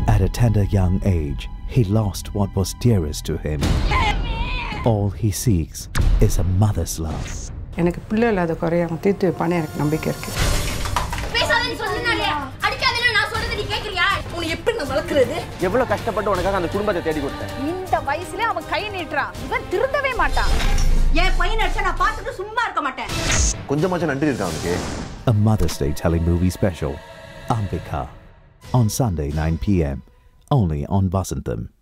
At a tender young age, he lost what was dearest to him. All he seeks is a mother's love. எனக்கு பிள்ளை இல்லாத குறைய அவன் தீர்த்து வைப்பானே எனக்கு நம்பிக்கை இருக்கு பேசாதன்னு சொன்னாலே அடிக்காதன்னு நான் சொல்றது நீ கேக்குறியா உன்னை எப்படி நான் வளர்க்கறது எவ்வளவு கஷ்டப்பட்டு உனக்காக அந்த குடும்பத்தை தேடி கொடுத்தேன் இந்த வயசுல அவன் கை நீட்டுறான் இவன் திருந்தவே மாட்டான் என் பையன் அடிச்சா நான் பார்த்துட்டு சும்மா இருக்க மாட்டேன் கொஞ்சமாச்சும் நன்றி இருக்கா அவனுக்கு A Mother's Day telemovie special, Ambika, on Sunday 9 p.m. only on Vasantham.